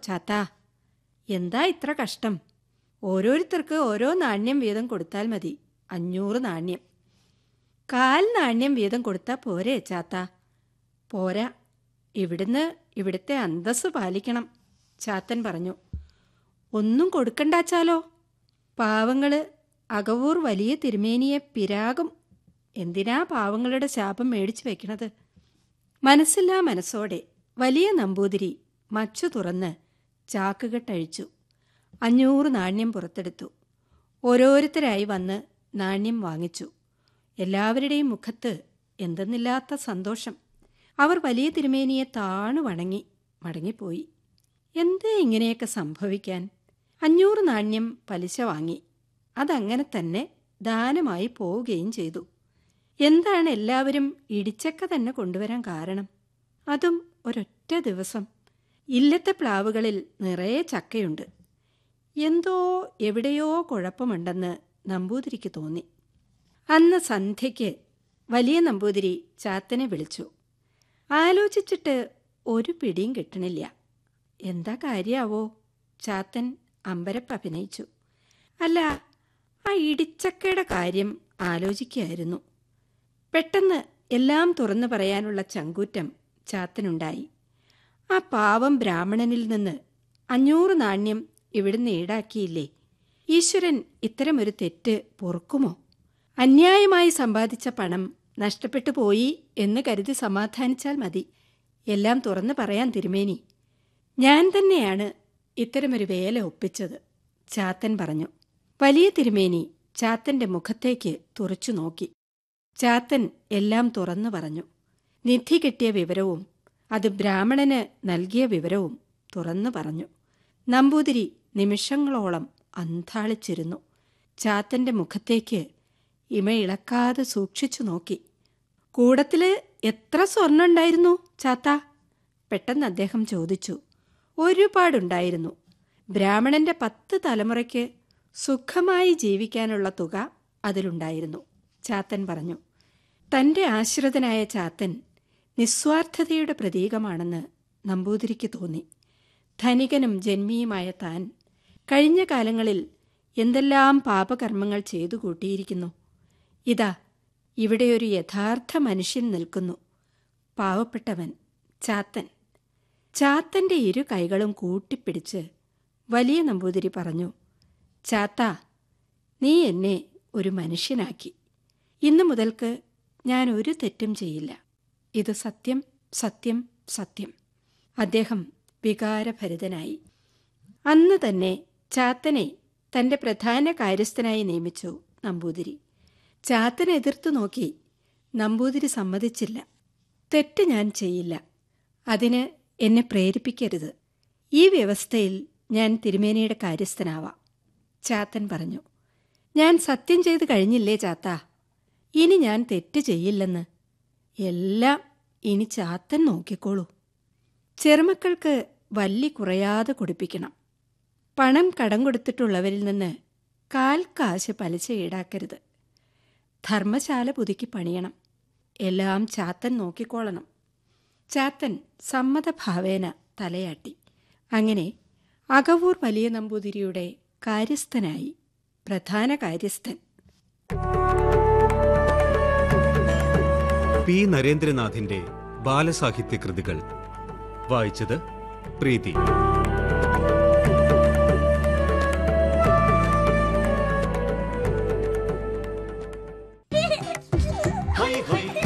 ചാത്താ എന്താ ഇത്ര കഷ്ടം ഓരോരുത്തർക്ക് ഓരോ നാണ്യം വീതം കൊടുത്താൽ മതി അഞ്ഞൂറ് നാണ്യം കാൽ നാണ്യം വീതം കൊടുത്താൽ പോരെ ചാത്ത പോരാ ഇവിടുന്ന് ഇവിടുത്തെ അന്തസ് പാലിക്കണം ചാത്തൻ പറഞ്ഞു ഒന്നും കൊടുക്കണ്ടാച്ചാലോ പാവങ്ങള് അകവൂർ വലിയ തിരുമേനിയെ പിരാകും എന്തിനാ പാവങ്ങളുടെ ശാപം മേടിച്ചു വെക്കണത് മനസ്സില്ലാ മനസ്സോടെ വലിയ നമ്പൂതിരി മച്ചു തുറന്ന് ചാക്കുകെട്ടഴിച്ചു അഞ്ഞൂറ് നാണ്യം പുറത്തെടുത്തു ഓരോരുത്തരായി വന്ന് നാണ്യം വാങ്ങിച്ചു എല്ലാവരുടെയും മുഖത്ത് എന്തെന്നില്ലാത്ത സന്തോഷം അവർ വലിയ തിരുമേനിയെ താണു വണങ്ങി മടങ്ങിപ്പോയി എന്തേ ഇങ്ങനെയൊക്കെ സംഭവിക്കാൻ അഞ്ഞൂറ് നാണ്യം പലിശ വാങ്ങി അതങ്ങനെ തന്നെ ദാനമായി പോവുകയും ചെയ്തു എന്താണ് എല്ലാവരും ഇടിച്ചക്ക തന്നെ കൊണ്ടുവരാൻ കാരണം അതും ഒരൊറ്റ ദിവസം ഇല്ലത്തെ പ്ലാവുകളിൽ നിറയെ ചക്കയുണ്ട് എന്തോ എവിടെയോ കുഴപ്പമുണ്ടെന്ന് നമ്പൂതിരിക്ക് തോന്നി അന്ന് സന്ധ്യയ്ക്ക് വലിയ നമ്പൂതിരി ചാത്തനെ വിളിച്ചു ആലോചിച്ചിട്ട് ഒരു പിടിയും കിട്ടണില്ല എന്താ കാര്യാവോ ചാത്തൻ അമ്പരപ്പ് അഭിനയിച്ചു അല്ല ആ ഇടിച്ചക്കയുടെ കാര്യം ആലോചിക്കുകയായിരുന്നു പെട്ടെന്ന് എല്ലാം തുറന്നു പറയാനുള്ള ചങ്കൂറ്റം ചാത്തനുണ്ടായി ആ പാവം ബ്രാഹ്മണനിൽ നിന്ന് അഞ്ഞൂറ് നാണ്യം ഇവിടുന്ന് ഈടാക്കിയില്ലേ ഈശ്വരൻ ഇത്തരമൊരു തെറ്റ് പൊറുക്കുമോ അന്യായമായി സമ്പാദിച്ച പണം നഷ്ടപ്പെട്ടു പോയി എന്ന് കരുതി സമാധാനിച്ചാൽ മതി എല്ലാം തുറന്നു പറയാൻ തിരുമേനി ഞാൻ തന്നെയാണ് ഇത്തരമൊരു വേല ഒപ്പിച്ചത് ചാത്തൻ പറഞ്ഞു വലിയ തിരുമേനി ചാത്തന്റെ മുഖത്തേക്ക് തുറച്ചു നോക്കി ചാത്തൻ എല്ലാം തുറന്നു പറഞ്ഞു നിധി കിട്ടിയ വിവരവും അത് ബ്രാഹ്മണന് നൽകിയ വിവരവും തുറന്നു പറഞ്ഞു നമ്പൂതിരി നിമിഷങ്ങളോളം അന്താളിച്ചിരുന്നു ചാത്തന്റെ മുഖത്തേക്ക് ഇമയിളക്കാതെ സൂക്ഷിച്ചു നോക്കി കൂടത്തില് എത്ര സ്വർണ്ണുണ്ടായിരുന്നു ചാത്ത പെട്ടെന്ന് അദ്ദേഹം ചോദിച്ചു ഒരുപാടുണ്ടായിരുന്നു ബ്രാഹ്മണന്റെ പത്ത് തലമുറയ്ക്ക് സുഖമായി ജീവിക്കാനുള്ള തുക അതിലുണ്ടായിരുന്നു ചാത്തൻ പറഞ്ഞു തന്റെ ആശ്രിതനായ ചാത്തൻ നിസ്വാർത്ഥതയുടെ പ്രതീകമാണെന്ന് നമ്പൂതിരിക്ക് തോന്നി ധനികനും ജന്മിയുമായ താൻ കഴിഞ്ഞ കാലങ്ങളിൽ എന്തെല്ലാം പാപകർമ്മങ്ങൾ ചെയ്തു കൂട്ടിയിരിക്കുന്നു ഇതാ ഇവിടെയൊരു യഥാർത്ഥ മനുഷ്യൻ നിൽക്കുന്നു പാവപ്പെട്ടവൻ ചാത്തൻ ചാത്തന്റെ ഇരു കൈകളും കൂട്ടിപ്പിടിച്ച് വലിയ നമ്പൂതിരി പറഞ്ഞു ചാത്ത നീ എന്നെ ഒരു മനുഷ്യനാക്കി ഇന്നു മുതൽക്ക് ഞാൻ ഒരു തെറ്റും ചെയ്യില്ല ഇത് സത്യം സത്യം സത്യം അദ്ദേഹം വികാരഭരിതനായി അന്ന് തന്നെ ചാത്തനെ തന്റെ പ്രധാന കാര്യസ്ഥനായി നിയമിച്ചു നമ്പൂതിരി ചാത്തനെ എതിർത്തു നോക്കി നമ്പൂതിരി സമ്മതിച്ചില്ല തെറ്റ് ഞാൻ ചെയ്യില്ല അതിന് എന്നെ പ്രേരിപ്പിക്കരുത് ഈ വ്യവസ്ഥയിൽ ഞാൻ തിരുമേനിയുടെ കാര്യസ്ഥനാവാം ചാത്തൻ പറഞ്ഞു ഞാൻ സത്യം ചെയ്ത് കഴിഞ്ഞില്ലേ ചാത്ത ഇനി ഞാൻ തെറ്റ് ചെയ്യില്ലെന്ന് എല്ലാം ഇനി ചാത്തൻ നോക്കിക്കോളൂ ചെറുമക്കൾക്ക് വല്ലി കുറയാതെ കുടിപ്പിക്കണം പണം കടം കൊടുത്തിട്ടുള്ളവരിൽ നിന്ന് കാൽ കാശ് പലിശ ഈടാക്കരുത് ധർമ്മശാല പുതുക്കി പണിയണം എല്ലാം ചാത്തൻ നോക്കിക്കോളണം ചാത്തൻ സമ്മതഭാവേന തലയാട്ടി അങ്ങനെ അകവൂർ വലിയ നമ്പൂതിരിയുടെ കാര്യസ്ഥനായി പ്രധാന കാര്യസ്ഥൻ പി നരേന്ദ്രനാഥിന്റെ ബാലസാഹിത്യ കൃതികൾ വായിച്ചത് പ്രീതി ഹൈ ഹൈ